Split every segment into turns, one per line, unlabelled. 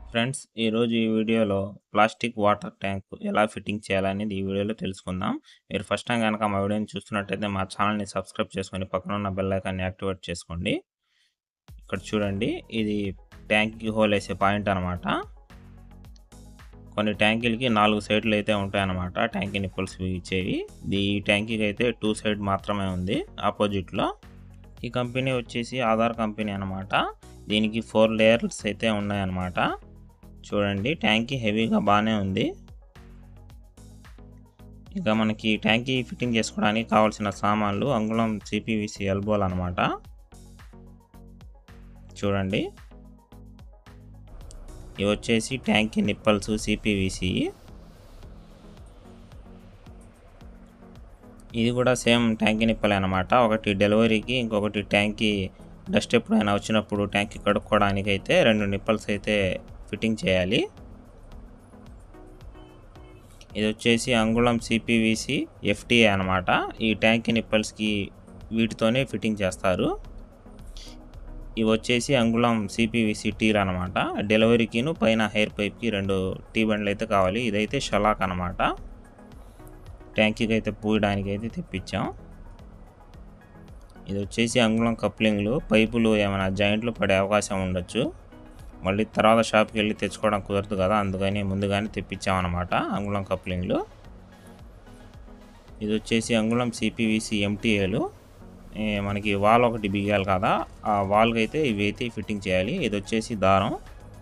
friends ఈరోజు ఈ వీడియోలో ప్లాస్టిక్ వాటర్ ట్యాంక్ ఎలా ఫిట్టింగ్ చేయాలనేది ఈ వీడియోలో తెలుసుకుందాం మీరు ఫస్ట్ టైం కనుక మా వీడియోని చూస్తున్నట్టయితే మా ఛానల్ని సబ్స్క్రైబ్ చేసుకొని పక్కన ఉన్న బెల్ ఐకాన్ని యాక్టివేట్ చేసుకోండి ఇక్కడ చూడండి ఇది ట్యాంక్కి హోల్ వేసే పాయింట్ అనమాట కొన్ని ట్యాంకీలకి నాలుగు సైడ్లు అయితే ఉంటాయన్నమాట ట్యాంకీ నిప్పుల్స్ ఇచ్చేవి ఈ ట్యాంకీకి అయితే టూ సైడ్ మాత్రమే ఉంది ఆపోజిట్లో ఈ కంపెనీ వచ్చేసి ఆధార్ కంపెనీ అనమాట దీనికి ఫోర్ లేయర్స్ అయితే ఉన్నాయన్నమాట చూడండి ట్యాంకీ హెవీగా బాగానే ఉంది ఇక మనకి ట్యాంకీ ఫిట్టింగ్ చేసుకోవడానికి కావాల్సిన సామాన్లు అంగుళం సిపివిసి ఎల్బోల్ అనమాట చూడండి ఇవి వచ్చేసి ట్యాంకీ నిప్పల్స్ సిపివిసి ఇది కూడా సేమ్ ట్యాంకీ నిప్పలే అనమాట ఒకటి డెలివరీకి ఇంకొకటి ట్యాంకీ డస్ట్ ఎప్పుడైనా వచ్చినప్పుడు ట్యాంకీ కడుక్కోవడానికి అయితే రెండు నిప్పల్స్ అయితే ఫిట్టింగ్ చేయాలి ఇది వచ్చేసి అంగుళం సిపివిసి ఎఫ్టీఏ అనమాట ఈ ట్యాంకీ నిప్పల్స్కి వీటితోనే ఫిట్టింగ్ చేస్తారు ఇవి వచ్చేసి అంగుళం సిపివిసి టీర్ అనమాట డెలివరీకిను పైన హెయిర్ పైప్కి రెండు టీ బండ్లు అయితే కావాలి ఇదైతే షలాక్ అనమాట ట్యాంకీకి అయితే పూయడానికి అయితే తెప్పించాం ఇది వచ్చేసి అంగుళం కప్లింగ్లు పైపులు ఏమైనా జాయింట్లు పడే అవకాశం ఉండొచ్చు మళ్ళీ తర్వాత షాప్కి వెళ్ళి తెచ్చుకోవడం కుదరదు కదా అందుకని ముందుగానే తెప్పించామన్నమాట అంగుళం కప్లింగ్లు ఇది వచ్చేసి అంగుళం సిపివిసి ఎంటీఏలు మనకి వాల్ ఒకటి బిగాలి కదా ఆ వాల్కి అయితే ఇవి అయితే ఫిట్టింగ్ చేయాలి ఇది వచ్చేసి దారం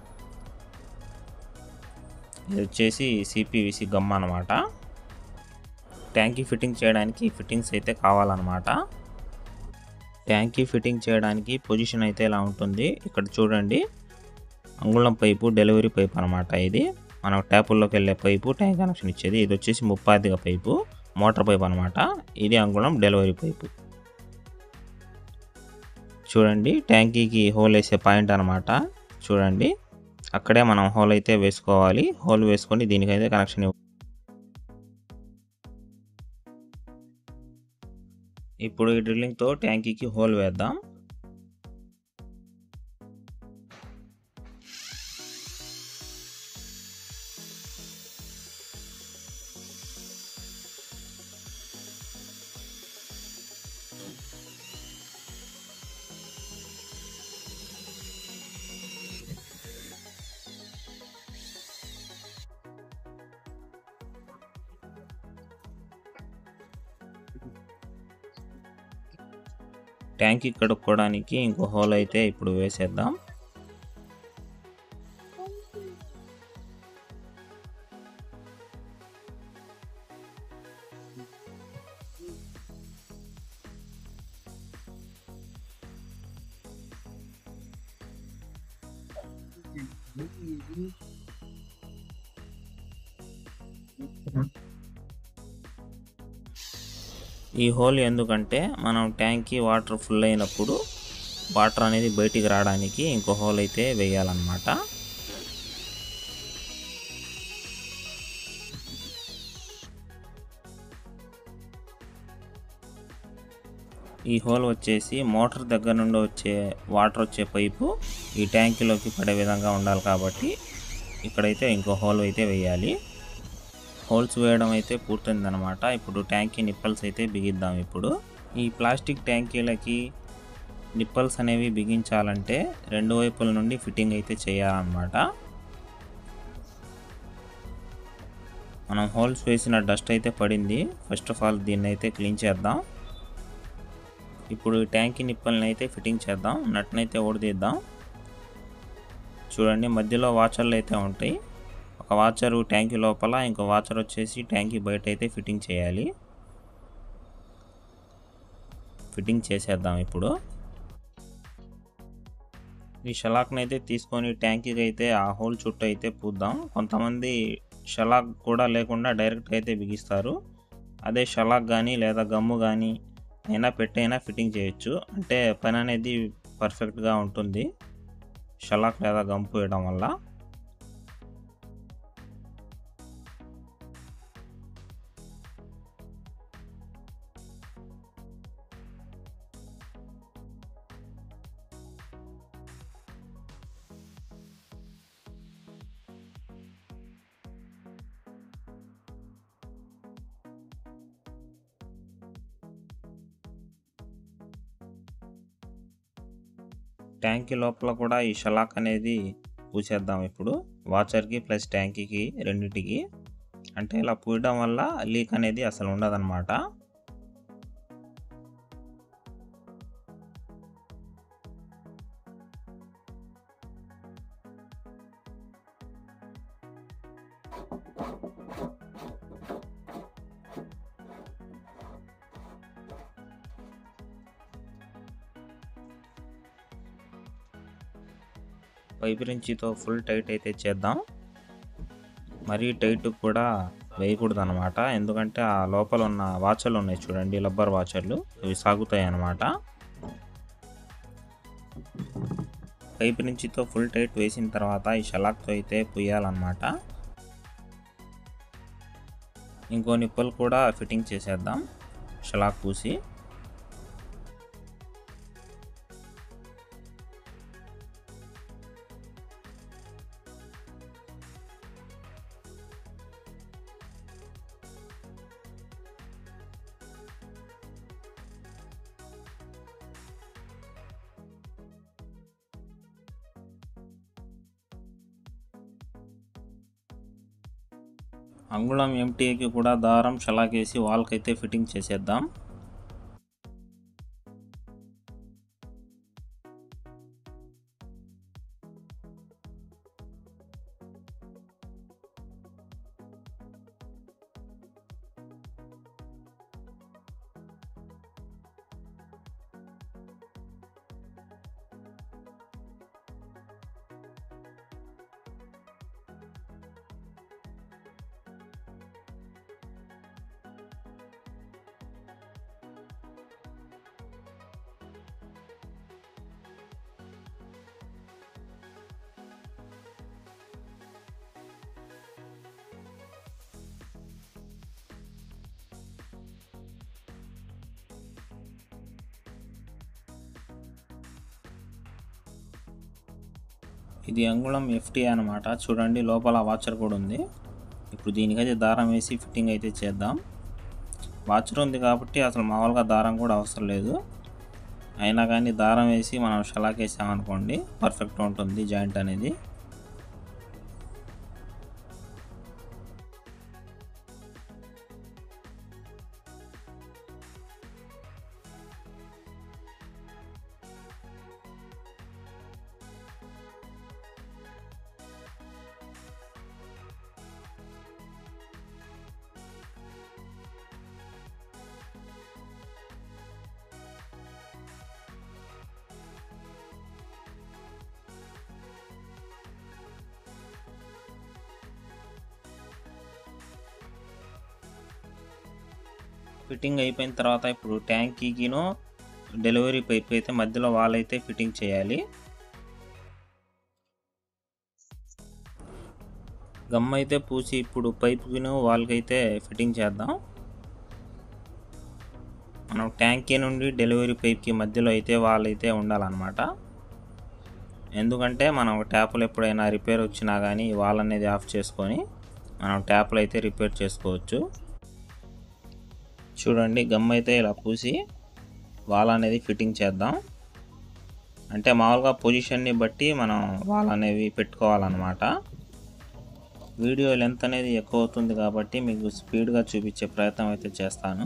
ఇది వచ్చేసి సిపివిసి గమ్ అనమాట ట్యాంకీ ఫిట్టింగ్ చేయడానికి ఫిట్టింగ్స్ అయితే కావాలన్నమాట ట్యాంకీ ఫిట్టింగ్ చేయడానికి పొజిషన్ అయితే ఇలా ఉంటుంది ఇక్కడ చూడండి అంగుళం పైపు డెలివరీ పైప్ అనమాట ఇది మనం ట్యాపుల్లోకి వెళ్ళే పైపు ట్యాంక్ కనెక్షన్ ఇచ్చేది ఇది వచ్చేసి ముప్పాదిగ పైపు మోటార్ పైప్ అనమాట ఇది అంగుళం డెలివరీ పైపు చూడండి ట్యాంకీకి హోల్ వేసే పాయింట్ అనమాట చూడండి అక్కడే మనం హోల్ అయితే వేసుకోవాలి హోల్ వేసుకొని దీనికైతే కనెక్షన్ ఇప్పుడు ఈ డ్రిల్లింగ్తో ట్యాంకీకి హోల్ వేద్దాం ట్యాంక్ కడుక్కోవడానికి ఇంకో హోల్ అయితే ఇప్పుడు వేసేద్దాం ఈ హోల్ ఎందుకంటే మనం ట్యాంక్కి వాటర్ ఫుల్ అయినప్పుడు వాటర్ అనేది బయటికి రావడానికి ఇంకో హోల్ అయితే వేయాలన్నమాట ఈ హోల్ వచ్చేసి మోటార్ దగ్గర నుండి వచ్చే వాటర్ వచ్చే పైపు ఈ ట్యాంకీలోకి పడే విధంగా ఉండాలి కాబట్టి ఇక్కడైతే ఇంకో హోల్ అయితే వేయాలి హోల్స్ వేయడం అయితే పూర్తయిందనమాట ఇప్పుడు ట్యాంకీ నిప్పల్స్ అయితే బిగిద్దాం ఇప్పుడు ఈ ప్లాస్టిక్ ట్యాంకీలకి నిప్పల్స్ అనేవి బిగించాలంటే రెండు వైపుల నుండి ఫిట్టింగ్ అయితే చేయాలన్నమాట మనం హోల్స్ వేసిన డస్ట్ అయితే పడింది ఫస్ట్ ఆఫ్ ఆల్ దీన్ని అయితే క్లీన్ చేద్దాం ఇప్పుడు ట్యాంకీ నిప్పల్ని అయితే ఫిట్టింగ్ చేద్దాం నట్నైతే ఓడిదిద్దాం చూడండి మధ్యలో వాచర్లు అయితే ఉంటాయి ఒక వాచర్ ట్యాంకీ లోపల ఇంకో వాచర్ వచ్చేసి ట్యాంకీ బయట అయితే ఫిట్టింగ్ చేయాలి ఫిట్టింగ్ చేసేద్దాం ఇప్పుడు ఈ షలాక్ని అయితే తీసుకొని ట్యాంకీకి అయితే ఆ హోల్ చుట్టూ అయితే పూద్దాం కొంతమంది షలాక్ కూడా లేకుండా డైరెక్ట్గా అయితే బిగిస్తారు అదే షలాక్ కానీ లేదా గమ్ము కానీ అయినా పెట్టైనా ఫిట్టింగ్ చేయొచ్చు అంటే పని అనేది పర్ఫెక్ట్గా ఉంటుంది షలాక్ లేదా గమ్ వేయడం వల్ల ట్యాంకీ లోపల కూడా ఈ షలాక్ అనేది పూసేద్దాం ఇప్పుడు వాచర్కి ప్లస్ ట్యాంకీకి రెండింటికి అంటే ఇలా పూయడం వల్ల లీక్ అనేది అసలు ఉండదన్నమాట పైపు రించితో ఫుల్ టైట్ అయితే చేద్దాం మరీ టైట్ కూడా వేయకూడదు అనమాట ఎందుకంటే ఆ లోపల ఉన్న వాచర్లు ఉన్నాయి చూడండి రబ్బర్ వాచర్లు అవి సాగుతాయి అన్నమాట పైపు రించితో ఫుల్ టైట్ వేసిన తర్వాత ఈ షలాక్తో అయితే పుయ్యాలన్నమాట ఇంకో నిప్పులు కూడా ఫిట్టింగ్ చేసేద్దాం షలాక్ పూసి అంగుళం ఎంటీఏకి కూడా దారం షలాకేసి వాల్కి అయితే ఫిట్టింగ్ చేసేద్దాం ఇది అంగుళం ఎఫ్టీ అనమాట చూడండి లోపల వాచర్ కూడా ఉంది ఇప్పుడు దీనికైతే దారం వేసి ఫిట్టింగ్ అయితే చేద్దాం వాచర్ ఉంది కాబట్టి అసలు మామూలుగా దారం కూడా అవసరం లేదు అయినా కానీ దారం వేసి మనం షలాక్ వేసామనుకోండి పర్ఫెక్ట్ ఉంటుంది జాయింట్ అనేది ఫిట్టింగ్ అయిపోయిన తర్వాత ఇప్పుడు ట్యాంకీకిను డెలివరీ పైప్ అయితే మధ్యలో వాల్ అయితే ఫిట్టింగ్ చేయాలి గమ్ అయితే పూసి ఇప్పుడు పైపుకిను వాల్కి అయితే ఫిట్టింగ్ చేద్దాం మనం ట్యాంకీ నుండి డెలివరీ పైప్కి మధ్యలో అయితే వాల్ అయితే ఉండాలన్నమాట ఎందుకంటే మనం ట్యాపులు ఎప్పుడైనా రిపేర్ వచ్చినా కానీ వాల్ అనేది ఆఫ్ చేసుకొని మనం ట్యాపులు అయితే రిపేర్ చేసుకోవచ్చు చూడండి గమ్ అయితే ఇలా పూసి వాల్ అనేది ఫిట్టింగ్ చేద్దాం అంటే మామూలుగా పొజిషన్ని బట్టి మనం వాల్ అనేవి పెట్టుకోవాలన్నమాట వీడియో లెంత్ అనేది ఎక్కువ అవుతుంది కాబట్టి మీకు స్పీడ్గా చూపించే ప్రయత్నం అయితే చేస్తాను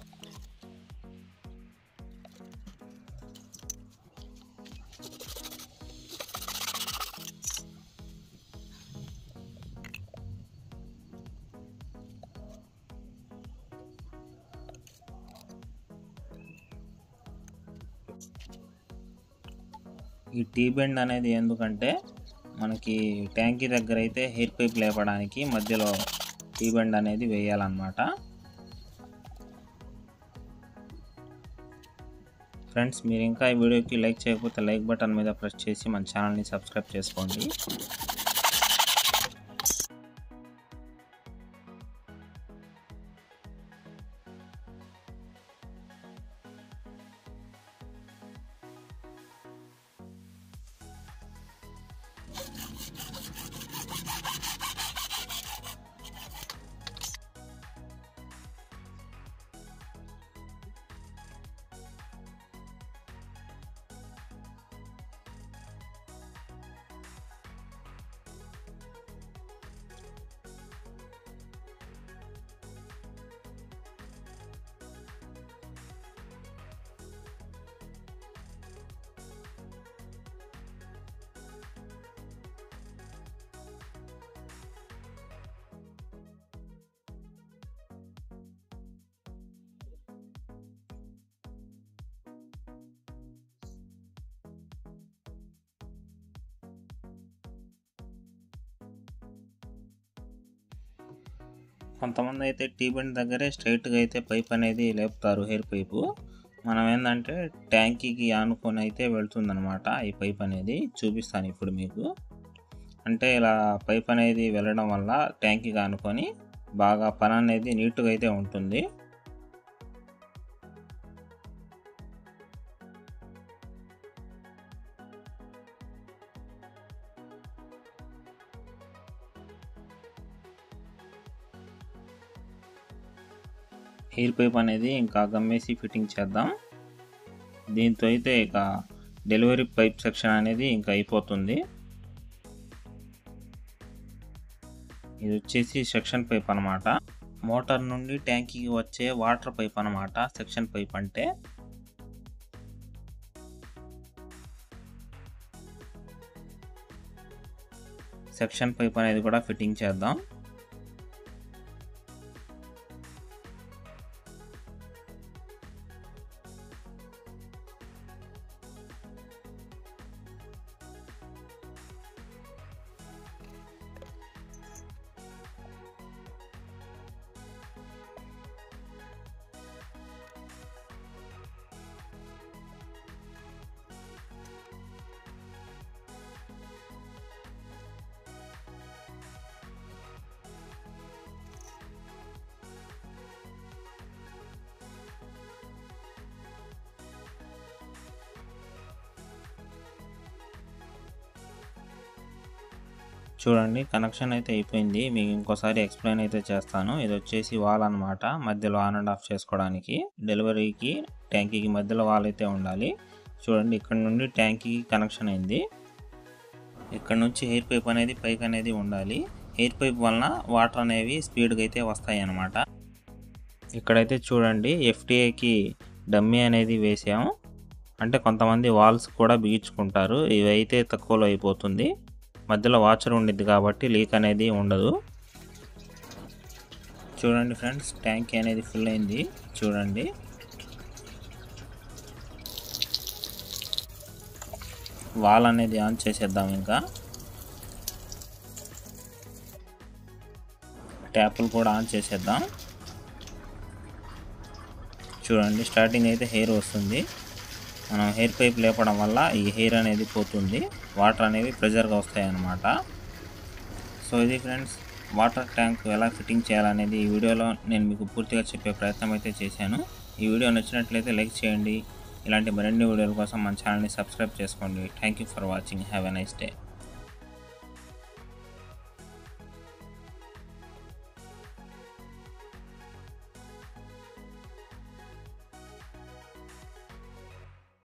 ఈ టీ బెండ్ అనేది ఎందుకంటే మనకి ట్యాంకీ దగ్గర అయితే హెయిర్ పైప్ లేపడానికి మధ్యలో టీ బెండ్ అనేది వేయాలన్నమాట ఫ్రెండ్స్ మీరు ఇంకా ఈ వీడియోకి లైక్ చేయకపోతే లైక్ బటన్ మీద ప్రెస్ చేసి మన ఛానల్ని సబ్స్క్రైబ్ చేసుకోండి కొంతమంది అయితే టీ బండి దగ్గరే స్ట్రైట్గా అయితే పైప్ అనేది లేపుతారు హెయిర్ పైపు మనం ఏంటంటే ట్యాంకీకి ఆనుకొని అయితే వెళ్తుందనమాట ఈ పైప్ అనేది చూపిస్తాను ఇప్పుడు మీకు అంటే ఇలా పైప్ అనేది వెళ్ళడం వల్ల ట్యాంకీకి ఆనుకొని బాగా పని అనేది నీట్గా అయితే ఉంటుంది హెయిర్ పైప్ అనేది ఇంకా గమ్మేసి ఫిట్టింగ్ చేద్దాం దీంతో అయితే ఇక డెలివరీ పైప్ సెక్షన్ అనేది ఇంకా అయిపోతుంది ఇది వచ్చేసి సెక్షన్ పైప్ అనమాట మోటార్ నుండి ట్యాంకీకి వచ్చే వాటర్ పైప్ అనమాట సెక్షన్ పైప్ అంటే సెక్షన్ పైప్ అనేది కూడా ఫిట్టింగ్ చేద్దాం చూడండి కనెక్షన్ అయితే అయిపోయింది మీకు ఇంకోసారి ఎక్స్ప్లెయిన్ అయితే చేస్తాను ఇది వచ్చేసి వాల్ అనమాట మధ్యలో ఆన్ అండ్ ఆఫ్ చేసుకోవడానికి డెలివరీకి ట్యాంకీకి మధ్యలో వాల్ అయితే ఉండాలి చూడండి ఇక్కడ నుండి ట్యాంకీకి కనెక్షన్ అయింది ఇక్కడ నుంచి ఎయిర్ పైప్ అనేది పైకి అనేది ఉండాలి ఎయిర్ పైప్ వలన వాటర్ అనేవి స్పీడ్గా అయితే వస్తాయి అన్నమాట ఇక్కడైతే చూడండి ఎఫ్టీఏకి డమ్మీ అనేది వేసాము అంటే కొంతమంది వాల్స్ కూడా బిగించుకుంటారు ఇవి అయితే తక్కువలో అయిపోతుంది మధ్యలో వాచర్ ఉండిద్ది కాబట్టి లీక్ అనేది ఉండదు చూడండి ఫ్రెండ్స్ ట్యాంక్ అనేది ఫుల్ అయింది చూడండి వాల్ అనేది ఆన్ చేసేద్దాం ఇంకా ట్యాపులు కూడా ఆన్ చేసేద్దాం చూడండి స్టార్టింగ్ అయితే హెయిర్ వస్తుంది మనం హెయిర్ పైప్ లేపడం వల్ల ఈ హెయిర్ అనేది పోతుంది వాటర్ అనేవి ప్రెజర్గా వస్తాయి అన్నమాట సో ఇది ఫ్రెండ్స్ వాటర్ ట్యాంక్ ఎలా ఫిట్టింగ్ చేయాలనేది ఈ వీడియోలో నేను మీకు పూర్తిగా చెప్పే ప్రయత్నం అయితే చేశాను ఈ వీడియో నచ్చినట్లయితే లైక్ చేయండి ఇలాంటి మరిన్ని వీడియోల కోసం మన ఛానల్ని సబ్స్క్రైబ్ చేసుకోండి thank you for watching have a nice day